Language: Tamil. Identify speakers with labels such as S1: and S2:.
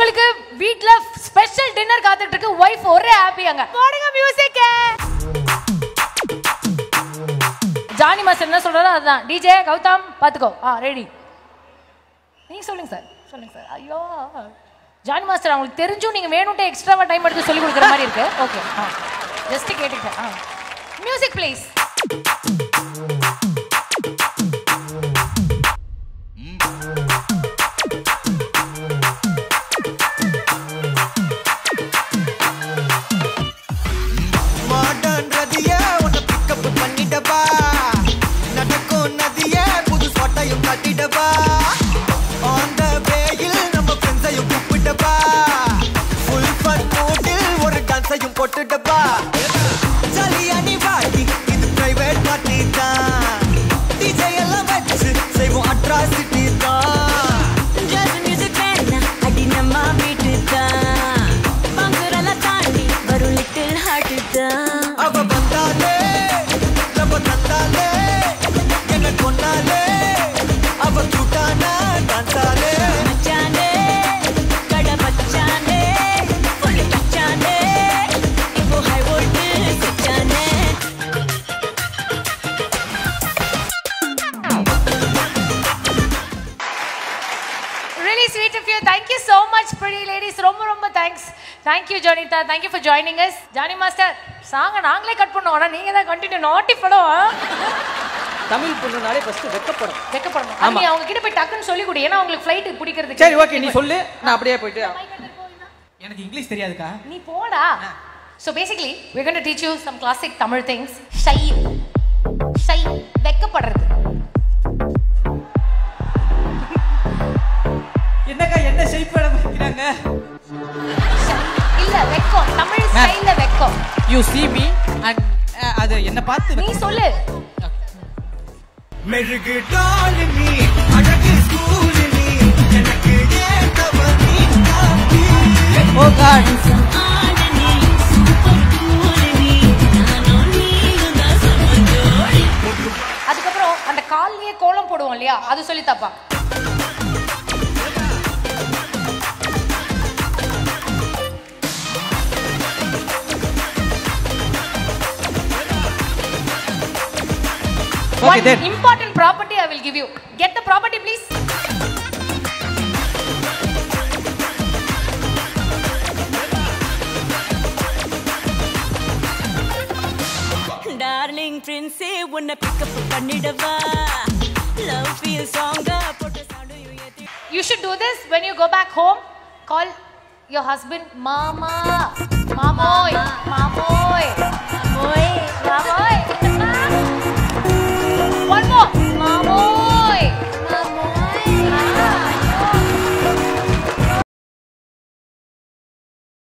S1: உங்களுக்கு வீட்ல ஸ்பெஷல் டின்னர் காத்துட்டு இருக்கு ஒய்ஃப் ஒரே ஹாப்பி அங்க போடுங்க மியூசிக் ஜானி மாஸ்டர் என்ன சொல்றாரோ அதுதான் டிஜே கௌதம் பாத்துக்கோ ஆ ரெடி நீங்க சொல்லுங்க சார் சொல்லுங்க சார் ஐயோ ஜானி மாஸ்டர் அவங்களுக்கு தெரிஞ்சும் நீங்க வேணும்ட்டு எக்ஸ்ட்ராவா டைம் எடுத்து சொல்லி கொடுக்குற மாதிரி இருக்கு ஓகே ஆ ஜஸ்ட் கேட்டுக்கிட்டேன் ஆ மியூசிக் ப்ளீஸ்
S2: மாடர்ன் ரதிய உன்னை பிக்கப் பண்ணிடவா நடக்கும் நதிய புது சொட்டையும் கட்டிடவா ஆன் த வேயில் நம்ம ஃப்ரெண்ட்ஸையும் கூப்பிடவா ஃபுல் ஃபன் மூடில் ஒரு டான்ஸையும் போட்டுடவா ஜாலியா நீ வாடி இது பிரைவேட் பார்ட்டி தான் டிஜே எல்லாம் வச்சு செய்வோம் அட்ராசிட்டி தான்
S3: ஜாஸ் மியூசிக் வேணா அடி நம்ம வீட்டு தான் பங்குரெல்லாம் தாண்டி வரும் லிட்டில் ஹார்ட் தான்
S2: அவ வந்தாலே நம்ம தந்தாலே என்ன கொண்டாலே அவ கூட்டானா டான்ஸாலே
S3: மச்சானே கடை பச்சானே ஃபுல் பச்சானே இப்போ ஹை வோல்ட் சுச்சானே
S1: really sweet of you thank you so much pretty ladies ரொம்ப ரொம்ப தேங்க்ஸ் thank you ஜானிதா thank you for joining us Jani master சாங்க நாங்களே கட் பண்ணோம் ஆனா நீங்க தான் கண்டினியூ நாட்டி படம்
S4: தமிழ் பொண்ணுனாலே ஃபர்ஸ்ட் வெக்கப்படும்
S1: வெக்கப்படணும்
S4: ஆமா.
S1: நீ அவங்க கிட்ட போய் டக்குன்னு சொல்லி கொடு ஏன்னா அவங்களுக்கு ஃப்ளைட் பிடிக்கிறது
S4: சரி ஓகே நீ சொல்லு நான் அப்படியே போயிட்டு
S5: எனக்கு இங்கிலீஷ் தெரியாதுக்கா
S1: நீ போடா so basically we're going to teach you some classic tamil things shy shy வெக்கப்படுறது
S5: என்னக்கா என்ன ஷேப் பண்ண வைக்கிறாங்க
S1: Shy. இல்ல வெக்கம் தமிழ் ஸ்டைல்ல வெக்கம்
S5: யூ see me அண்ட் அது என்ன பார்த்து
S1: நீ சொல்லு
S2: மெழுகு டாலினி அழகு ஸ்கூலினி எனக்கு ஏத்தவ நீ காட்டி
S5: ஓ காட்
S3: ஆனனி சூப்பர் கூலனி நானும் நீயும் தான் சம ஜோடி
S1: அதுக்கப்புறம் அந்த கால்லயே கோலம் போடுவோம் இல்லையா அது சொல்லி தப்பா
S5: Okay,
S1: One
S5: then.
S1: important property I will give you. Get the property, please.
S3: Darling பிரின்ஸே உன்னை பிக்கப் பண்ணிடவா லவ் ஃபீல் சாங்கா போட்டு சாடு ஏத்தி
S1: You should do this when you go back home. Call your husband, Mama. Mama.